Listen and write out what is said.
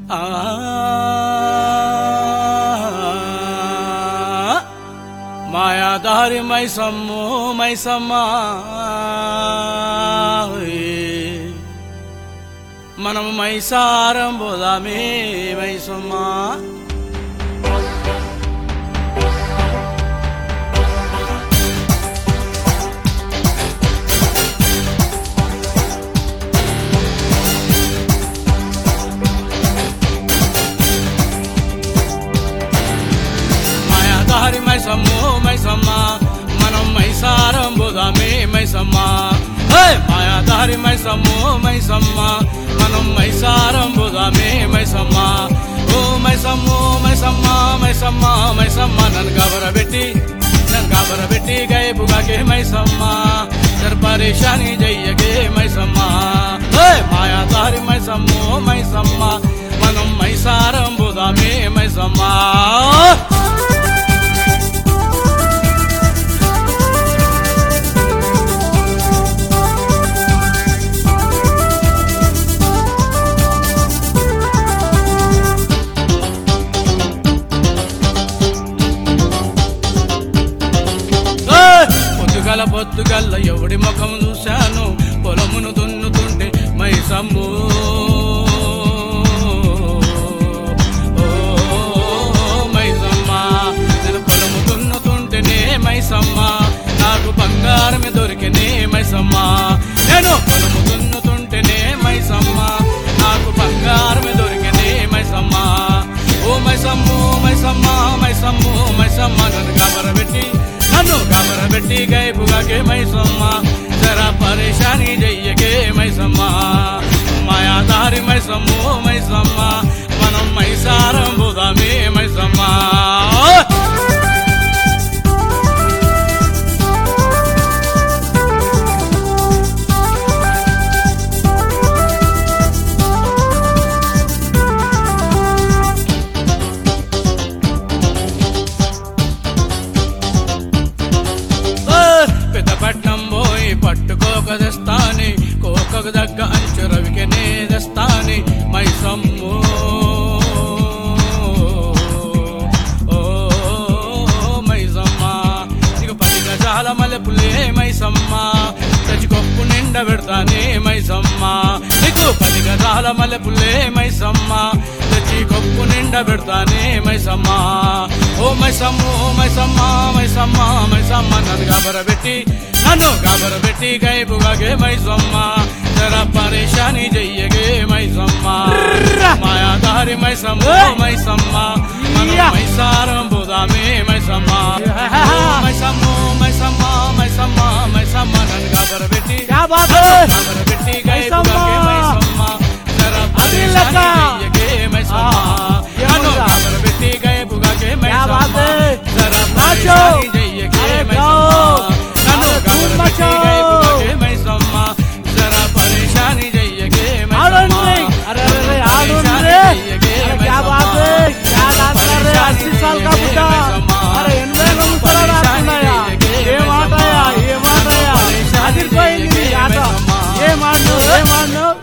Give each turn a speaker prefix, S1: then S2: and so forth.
S1: ఆ మాయాదారి మైసమ్ము మైసమ్మా మనం మైసారం పోదామే మైసమ్మా మాయాదారి మైసమ్ము మైసమ్మా మనం మైసారం పోదామే మైసమ్మా హే! మాయాదారి మైసమ్ము మైసమ్మా మనం మైసారం పోదామే మైసమ్మా ఓ మైసమ్ము మైసమ్మా మైసమ్మా మైసమ్మా నన్ను గబరబెట్టి నన్ను గబరబెట్టి గైబుగాకే మైసమ్మా జర పరేషాని జయ్యకే మైసమ్మా హే! మాయాదారి మైసమ్ము మైసమ్మా మనం మైసారం పోదామే మైసమ్మా ఏయ్! పొద్దుగల పొద్దుగల్ల ఎవడి ముఖం చూశాను పొలమును దున్నుతుంటే మైసమ్ము ఓ, మైసమ్మ నేను పొలము దున్నుతుంటేనే మైసమ్మ నాకు బంగారమే దొరికినే మైసమ్మ నేను పొలము దున్నుతుంటేనే మైసమ్మ నాకు బంగారమే దొరికినే మైసమ్మ ఓ మైసమ్ము మైసమ్మ మైసమ్ము మైసమ్మ నన్ను గబరబెట్టి నన్ను గబరబెట్టి గైపుగాకే మైసమ్మ జరా పరేషాని జయ్యకే మైసమ్మ మాయాదారి మైసమ్ము మైసమ్మ మనం మైసారం పోదామే మైసమ్మ ఏ, పెద్దపట్నం పోయి పట్టుకోక తెస్తాని కోకకు దగ్గ అంచు రవికనే తెస్తాని మైసమ్ము ఓ మైసమ్మ నీకు పది గజాల మల్లెపులే మైసమ్మ తెచ్చుకొప్పు నిండ పెడతానే మైసమ్మ నీకు పది గజాల మల్లెపులే మైసమ్మ తెచ్చి కొప్పు నిండ పెడతానే మైసమ్మ ఓ మైసమ్ము మైసమ్మ మైసమ్మ మైసమ్మ నన్ను గబరబెట్టి నన్ను గబరబెట్టి గైపుగాగే మైసమ్మ జర పరేషాని చెయ్యగే మైసమ్మ మాయాదారి మైసమ్మ మైసమ్మ మనం మైసారం పోదామే మైసమ్మ మైసమ్మ మైసమ్మ మైసమ్మ మైసమ్మ నన్ను గబరబెట్టి
S2: क्या बात है
S1: గబరబెట్టి గైపుగాగే మైసమ్మ జర
S2: అదిలక.
S1: పరేషాని చెయ్యగే మైసమ్మ
S2: ఆ,
S1: నన్ను
S2: ఏముందా?
S1: గబరబెట్టి గైపుగాగే
S2: क्या बात
S1: మైసమ్మ
S2: है
S1: జర
S2: नाचो
S1: పరేషాని చెయ్యగే
S2: अरे
S1: మైసమ్మ
S2: गाओ
S1: నన్ను
S2: अरे धूम
S1: గబరబెట్టి
S2: मचाओ
S1: గైపుగాగే మైసమ్మ జర పరేషాని చెయ్యగే
S2: आनंद
S1: మైసమ్మ
S2: रे अरे अरे अरे आनंद रे अरे क्या बात है क्या डांस कर रहे हैं अस्सी साल का बुढ़ा अरे ఎనభై ఏళ్ళ ముసలోడు ఆడుతున్నాయా ఏం ఆటయా ఏం ఆటయా అదిరిపోయింది నీ ఆట ఏం ఆడినావు ఏం ఆడినావు